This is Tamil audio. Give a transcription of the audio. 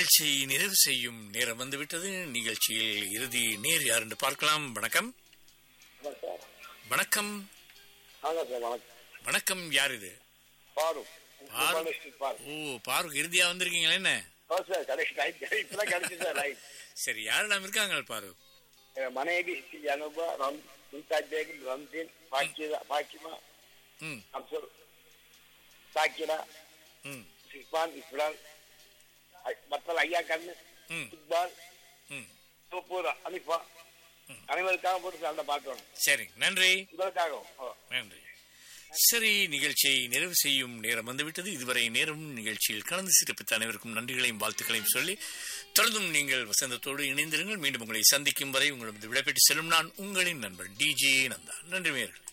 நிகழ்ச்சியை நிறைவு செய்யும் நேரம் வந்துவிட்டது நிகழ்ச்சியில் இறுதி நேர் யார் என்று பார்க்கலாம் வணக்கம் சார் வணக்கம் வாங்க சார் வணக்கம் வணக்கம் யார் இது பாரு பாரு. பாரு ஓ பாருக்கு இறுதியா வந்திருக்கீங்களா என்ன ஓ சார் கடைசி ரைட் இப்பதான் கிடைச்சு சார் ரைட் சரி யாரெல்லாம் இருக்காங்க பாரு மனைவி ஜனபா ரம் மும்தாஜ் பேகம் ரம்தீன் பாக்கிதா பாக்கிமா ம் அப்சல் சாக்கிரா ம் சிஸ்பான் இஸ்லால் மத்தல் ஐயா கண்ணு ம் இக்பால் ம் தோப்பூரா அனிஃபா அனைவருக்காக போட்டு சார் அந்த பாட்டு சரி நன்றி உங்களுக்காகவும் ஓ நன்றி சரி நிகழ்ச்சியை நிறைவு செய்யும் நேரம் வந்துவிட்டது இதுவரை நேரம் நிகழ்ச்சியில் கலந்து சிறப்பித்த அனைவருக்கும் நன்றிகளையும் வாழ்த்துக்களையும் சொல்லி தொடர்ந்தும் நீங்கள் வசந்தத்தோடு இணைந்திருங்கள் மீண்டும் உங்களை சந்திக்கும் வரை உங்களது விடைபெற்று செல்லும் நான் உங்களின் நண்பன் டிஜே நந்தா நன்றி நேயர்களே